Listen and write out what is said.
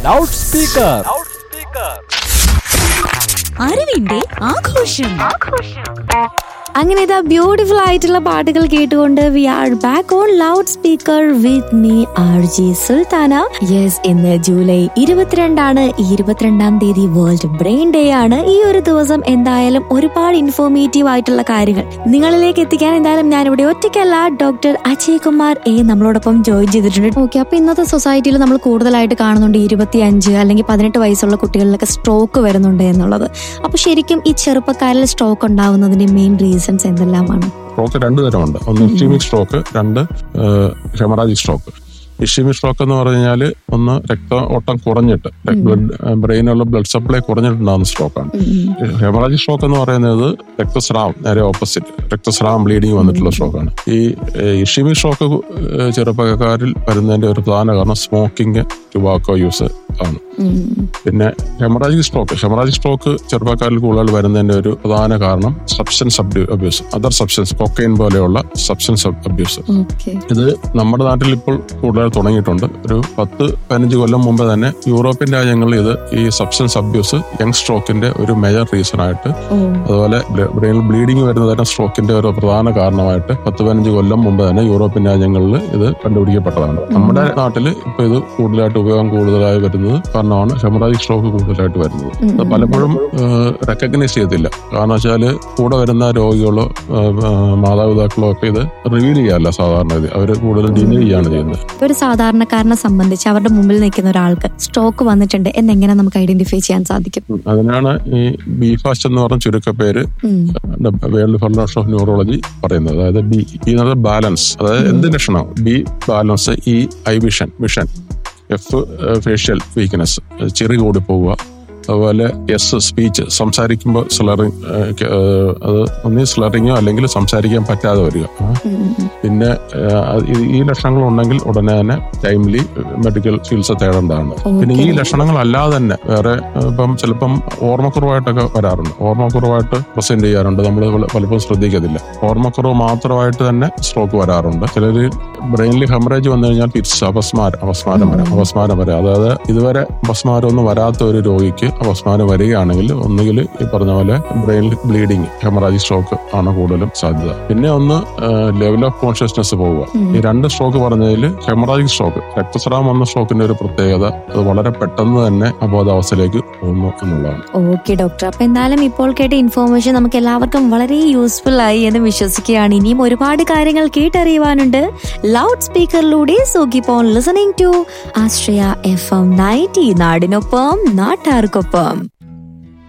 Loud speaker അറിവിന്റെ ആഘോഷം അങ്ങനെ ഇതാ ബ്യൂട്ടിഫുൾ ആയിട്ടുള്ള പാട്ടുകൾ കേട്ടുകൊണ്ട് we are back on loud speaker with me R G Sultana yes ഇന്ന് ജൂലൈ ഇരുപത്തിരണ്ടാണ് ഈ ഇരുപത്തിരണ്ടാം തീയതി വേൾഡ് ബ്രെയിൻ ഡേ ആണ് ഈ ഒരു ദിവസം എന്തായാലും ഒരുപാട് ഇൻഫോർമേറ്റീവ് ആയിട്ടുള്ള കാര്യങ്ങൾ നിങ്ങളിലേക്ക് എത്തിക്കാൻ എന്തായാലും ഞാനിവിടെ ഒറ്റയ്ക്കല്ല ഡോക്ടർ അജയ് കുമാർ എ നമ്മളോടൊപ്പം ജോയിൻ ചെയ്തിട്ടുണ്ട് ഓക്കെ അപ്പൊ ഇന്നത്തെ സൊസൈറ്റിയിൽ നമ്മൾ കൂടുതലായിട്ട് കാണുന്നുണ്ട് ഇരുപത്തി അഞ്ച് അല്ലെങ്കിൽ പതിനെട്ട് വയസ്സുള്ള കുട്ടികളിലൊക്കെ സ്ട്രോക്ക് വരുന്നുണ്ട് എന്നുള്ളത് അപ്പൊ ശരിക്കും ഈ ചെറുപ്പക്കാരിൽ സ്ട്രോക്ക് ഉണ്ടാവുന്നതിന്റെ മെയിൻ റീസൺസ് എന്തെല്ലാമാണ് സ്ട്രോക്ക് രണ്ട് തരമുണ്ട് ഒന്ന് ഇഷ്യൂമിക് സ്ട്രോക്ക് രണ്ട് ഹെമറാജിക് സ്ട്രോക്ക് ഇഷ്യൂമിക് സ്ട്രോക്ക് എന്ന് പറഞ്ഞു കഴിഞ്ഞാൽ ഒന്ന് രക്ത ഓട്ടം കുറഞ്ഞിട്ട് ബ്ലഡ് ബ്രെയിനുള്ള ബ്ലഡ് സപ്ലൈ കുറഞ്ഞിട്ടുണ്ടാകുന്ന സ്ട്രോക്കാണ് ഹെമറാജിക് സ്ട്രോക്ക് എന്ന് പറയുന്നത് രക്തസ്രാവം നേരെ ഓപ്പോസിറ്റ് രക്തസ്രാവം ബ്ലീഡിങ് വന്നിട്ടുള്ള സ്ട്രോക്കാണ് ഈ ഇഷ്യൂമിക് സ്ട്രോക്ക് ചെറുപ്പക്കാരിൽ വരുന്നതിന്റെ ഒരു പ്രധാന കാരണം സ്മോക്കിംഗ് ടുബാക്കോ യൂസ് ആണ് പിന്നെ ഹെമറാജിക് സ്ട്രോക്ക് ഹെമറാജിക് സ്ട്രോക്ക് ചെറുപ്പക്കാരിൽ കൂടുതൽ വരുന്നതിന്റെ ഒരു പ്രധാന കാരണം substance abuse other substance cocaine പോലെയുള്ള സബ്സ്റ്റൻസ് അബ്യൂസ് ഓക്കെ ഇത് നമ്മുടെ നാട്ടിൽ ഇപ്പോൾ കൂടുതൽ തുടങ്ങിയിട്ടുണ്ട് ഒരു പത്ത് പതിനഞ്ച് കൊല്ലം മുമ്പ് തന്നെ യൂറോപ്യൻ രാജ്യങ്ങളിൽ ഇത് ഈ സബ്സ്റ്റൻസ് അബ്യൂസ് യങ് സ്ട്രോക്കിന്റെ ഒരു മേജർ റീസൺ ആയിട്ട് ഓ അതുപോലെ ബ്രെയിനിൽ ബ്ലീഡിംഗ് വരുന്ന തരം സ്ട്രോക്കിന്റെ ഒരു പ്രധാന കാരണമായിട്ട് പത്ത് പതിനഞ്ച് കൊല്ലം മുമ്പ് തന്നെ യൂറോപ്യൻ രാജ്യങ്ങളിൽ ഇത് കണ്ടുപിടിക്കപ്പെട്ടതാണ് നമ്മുടെ നാട്ടിൽ ഇപ്പൊ ഇത് കൂടുതലായിട്ട് ഉപയോഗം കൂടുതലായി വരുന്നത് കാരണമാണ് ഹെമറാജിക് സ്ട്രോക്ക് കൂടുതലായിട്ട് വരുന്നത് അത് പലപ്പോഴും റെക്കഗ്നൈസ് ചെയ്യത്തില്ല കാരണം വെച്ചാല് കൂടെ വരുന്ന രോഗികളോ ഏഹ്, ഏഹ്, മാതാപിതാക്കളോ ഒക്കെ ഇത് റിവീൽ ചെയ്യാറില്ല സാധാരണ ഇത് അവർ കൂടുതൽ ഡിനേ ചെയ്യാണ് ചെയ്യുന്നത് ഒരു സാധാരണക്കാരനെ സംബന്ധിച്ച് അവരുടെ മുമ്പിൽ നിൽക്കുന്ന ഒരാൾക്ക് സ്ട്രോക്ക് വന്നിട്ടുണ്ട് എന്നെങ്ങനെ നമുക്ക് ഐഡന്റിഫൈ ചെയ്യാൻ സാധിക്കും ഉം. അതിനാണ് ഈ ബി ഫാസ്റ്റ് എന്ന് പറഞ്ഞ ചുരുക്കപ്പേര് ഉം. വേൾഡ് ഫെഡറേഷൻ ഓഫ് ന്യൂറോളജി പറയുന്നത് അതായത് ബി ബി എന്നത് ബാലൻസ് അതായത് എന്ത് ലക്ഷണം B balance E I vision vision F facial weakness ചെറി കൂടി പോവുക അതുപോലെ എസ് സ്പീച്ച് സംസാരിക്കുമ്പോൾ സ്ലറിങ് അത് ഒന്നീ സ്ലറിങ്ങോ അല്ലെങ്കിൽ സംസാരിക്കാൻ പറ്റാതെ വരിക ആ. പിന്നെ ആ, ഈ- ഈ ലക്ഷണങ്ങൾ ഉണ്ടെങ്കിൽ ഉടനെ തന്നെ ടൈംലി മെഡിക്കൽ ചികിത്സ തേടേണ്ടതാണ് പിന്നെ ഈ ലക്ഷണങ്ങൾ അല്ലാതെ തന്നെ വേറെ ആ, ഇപ്പം ചിലപ്പം ഓർമ്മക്കുറവായിട്ടൊക്കെ വരാറുണ്ട് ഓർമ്മക്കുറവായിട്ട് പ്രസന്റ് ചെയ്യാറുണ്ട് നമ്മൾ പലപ്പോഴും ശ്രദ്ധിക്കത്തില്ല ഓർമ്മക്കുറവ് മാത്രമായിട്ട് തന്നെ സ്ട്രോക്ക് വരാറുണ്ട് ചിലർ ബ്രെയിനിൽ ഹെമറേജ് വന്നു കഴിഞ്ഞാൽ പിറ്റ്സ് അപസ്മാരം അപസ്മാരം വരാം അപസ്മാരം വരാം അതായത് ഇതുവരെ അപസ്മാരം ഒന്നും വരാത്ത ഒരു രോഗിക്ക് അപസ്മാരം വരികയാണെങ്കിൽ ഒന്നുകിൽ ഈ പറഞ്ഞ പോലെ ബ്രെയിനിൽ ബ്ലീഡിങ് ഹെമറാജി സ്ട്രോക്ക് ആണ് കൂടുതലും സാധ്യത പിന്നെ ഒന്ന് ലെവൽ ഓഫ് കോൺഷ്യസ്നെസ് പോവുക ഈ രണ്ട് സ്ട്രോക്ക് പറഞ്ഞതിൽ ഹെമറാജിക് സ്ട്രോക്ക് രക്തസ്രാവം വന്ന സ്ട്രോക്കിന്റെ ഒരു പ്രത്യേകത അത് വളരെ പെട്ടെന്ന് തന്നെ അബോധാവസ്ഥയിലേക്ക് പോകുന്നു എന്നുള്ളതാണ് ഓക്കെ ഡോക്ടർ അപ്പൊ എന്തായാലും ഇപ്പോൾ കേട്ട ഇൻഫോർമേഷൻ നമുക്ക് എല്ലാവർക്കും വളരെ യൂസ്ഫുൾ ആയി എന്ന് വിശ്വസിക്കുകയാണ് ഇനിയും ഒരുപാട് കാര്യങ്ങൾ കേട്ടറിയുവാനുണ്ട് ലൗഡ് സ്പീക്കറിലൂടെ so keep on listening to Ashraya F M ninety നാടിനൊപ്പം നാട്ടാർക്കൊപ്പം